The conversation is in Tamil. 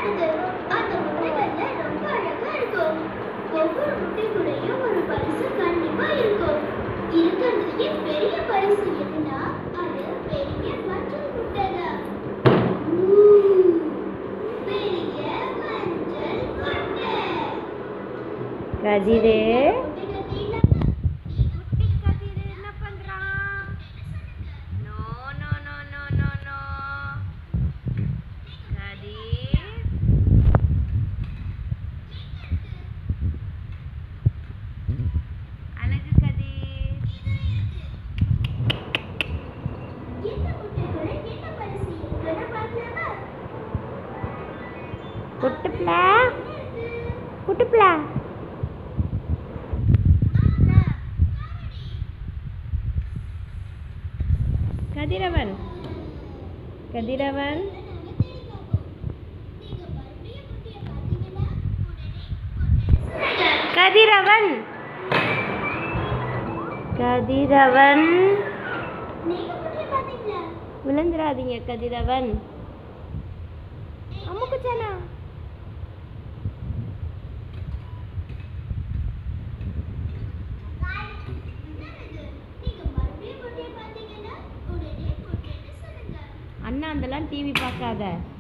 விளையாடுது அந்த முட்டைகள்ல ரொம்ப அழகா இருக்கும் ஒவ்வொரு முட்டைக்குள்ளேயும் ஒரு பரிசு கண்டிப்பா இருக்கும் இருக்கிறதுலயே பெரிய பரிசு எதுனா அது பெரிய மஞ்சள் முட்டை தான் பெரிய மஞ்சள் முட்டை கதிரு முட்டைகள் தீண்டாம குட்டி கதிரு என்ன பண்றான் no no no no no no Kathir அழகு கதிர் இந்த முட்டைக்குள்ள என்ன பரிசு இருக்குன்னு பார்க்கலாமா குட்டுப்ளா குட்டுப்ளா கதிரவன் கதிரவன் கதிரவன் கதிரவன் விழுந்துடாதீங்க கதிரவன் அம்முக்குச்சானா அண்ணா அதெல்லாம் டிவி பார்க்காத